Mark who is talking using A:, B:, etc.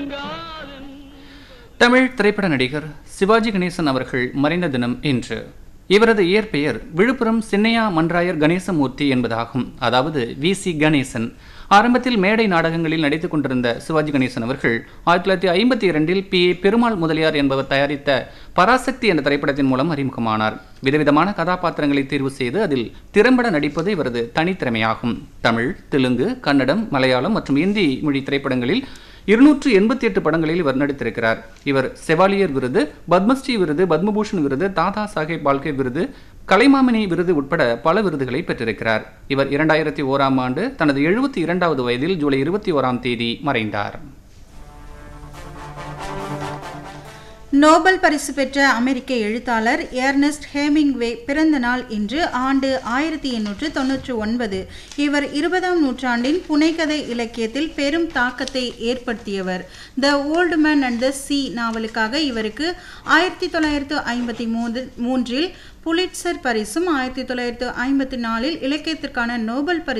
A: தமிழ் திரைப்பட நடிகர் சிவாஜி கணேசன் அவர்கள் மறைந்த தினம் இன்று இவரது இயற்பெயர் விழுப்புரம் சின்னையா மன்றாயர் கணேசமூர்த்தி என்பதாகும் அதாவது வி சி கணேசன் ஆரம்பத்தில் மேடை நாடகங்களில் நடித்துக் கொண்டிருந்த சிவாஜி கணேசன் அவர்கள் ஆயிரத்தி தொள்ளாயிரத்தி ஐம்பத்தி இரண்டில் பி ஏ பெருமாள் முதலியார் என்பவர் தயாரித்த பராசக்தி என்ற திரைப்படத்தின் மூலம் அறிமுகமானார் விதவிதமான கதாபாத்திரங்களை தேர்வு செய்து அதில் திறம்பட நடிப்பது இவரது தனித்திறமையாகும் தமிழ் தெலுங்கு கன்னடம் மலையாளம் மற்றும் இந்தி மொழி திரைப்படங்களில் இருநூற்று எண்பத்தி எட்டு படங்களில் இவர் நடித்திருக்கிறார் இவர் செவாலியர் விருது பத்மஸ்ரீ விருது பத்மபூஷன் விருது தாதா சாஹேப் பால்கே விருது கலைமாமணி விருது உட்பட பல விருதுகளை பெற்றிருக்கிறார் இவர் இரண்டாயிரத்தி ஓராம் ஆண்டு தனது எழுபத்தி இரண்டாவது வயதில் ஜூலை இருபத்தி ஓராம் தேதி மறைந்தார்
B: நோபல் பரிசு பெற்ற அமெரிக்க எழுத்தாளர் ஏர்னஸ்ட் ஹேமிங்வே பிறந்த நாள் இன்று ஆண்டு ஆயிரத்தி எண்ணூற்று தொன்னூற்று ஒன்பது இவர் இருபதாம் நூற்றாண்டின் புனைகதை இலக்கியத்தில் பெரும் தாக்கத்தை ஏற்படுத்தியவர் the old man and the sea நாவலுக்காக இவருக்கு ஆயிரத்தி தொள்ளாயிரத்து ஐம்பத்தி மூன்று மூன்றில் புலிட்சர் பரிசும் ஆயிரத்தி தொள்ளாயிரத்து ஐம்பத்தி நாலில் இலக்கியத்திற்கான நோபல் பரிசு